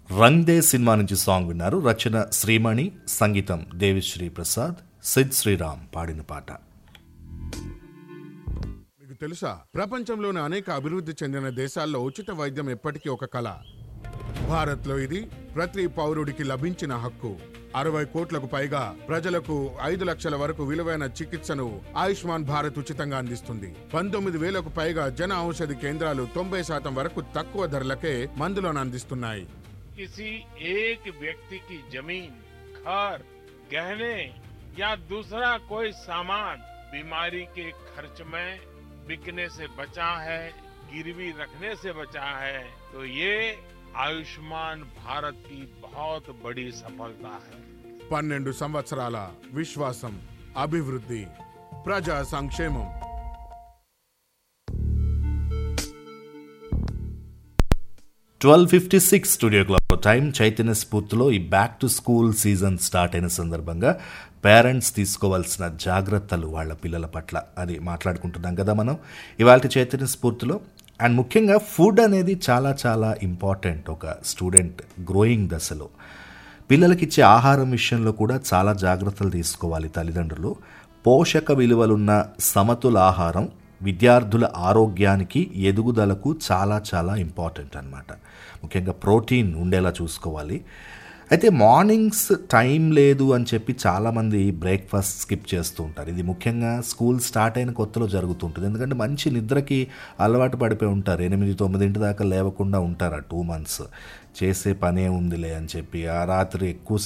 Rang De cinema నుంచి song విన్నారు రచన శ్రీమణి సంగీతం దేవిశ్రీ ప్రసాద్ సిద్ శ్రీరామ్ పాడిన పాట మీకు తెలుసా ప్రపంచంలోని అనేక అభివృద్ధి చెందిన దేశాల్లో ఉచిత వైద్యం ఎప్పటికీ ఒక కళ భారత్లో ఇది ప్రతి పౌరుడికి లభించిన హక్కు అరవై కోట్లకు పైగా ప్రజలకు ఐదు లక్షల వరకు విలువైన చికిత్సను ఆయుష్మాన్ భారత్ ఉచితంగా అందిస్తుంది పంతొమ్మిది వేలకు పైగా జన ఔషధి కేంద్రాలు తొంభై శాతం వరకు తక్కువ ధరలకే మందులను అందిస్తున్నాయి किसी एक व्यक्ति की जमीन घर गहने या दूसरा कोई सामान बीमारी के खर्च में बिकने से बचा है गिरवी रखने से बचा है तो ये आयुष्मान भारत की बहुत बड़ी सफलता है పన్నెండు సంవత్సరాల విశ్వాసం అభివృద్ధి ప్రజా సంక్షేమం twelve fifty six studio clock time Chaitanya స్ఫూర్తిలో ఈ back to school season start అయిన సందర్భంగా పేరెంట్స్ తీసుకోవాల్సిన జాగ్రత్తలు వాళ్ళ పిల్లల పట్ల అది మాట్లాడుకుంటున్నాం కదా మనం ఇవాళ చైతన్య స్ఫూర్తిలో అండ్ ముఖ్యంగా ఫుడ్ అనేది చాలా చాలా ఇంపార్టెంట్ ఒక స్టూడెంట్ గ్రోయింగ్ దశలో పిల్లలకి ఇచ్చే ఆహారం విషయంలో కూడా చాలా జాగ్రత్తలు తీసుకోవాలి తల్లిదండ్రులు పోషక విలువలున్న సమతుల ఆహారం విద్యార్థుల ఆరోగ్యానికి ఎదుగుదలకు చాలా చాలా ఇంపార్టెంట్ అన్నమాట ముఖ్యంగా ప్రోటీన్ ఉండేలా చూసుకోవాలి అయితే మార్నింగ్స్ టైం లేదు అని చెప్పి చాలామంది బ్రేక్ఫాస్ట్ స్కిప్ చేస్తూ ఉంటారు ఇది ముఖ్యంగా స్కూల్ స్టార్ట్ అయిన కొత్తలో జరుగుతుంటుంది ఎందుకంటే మంచి నిద్రకి అలవాటు పడిపోయి ఉంటారు ఎనిమిది తొమ్మిదింటి దాకా లేవకుండా ఉంటారు ఆ టూ మంత్స్ చేసే పనే ఉందిలే అని చెప్పి ఆ రాత్రి ఎక్కువ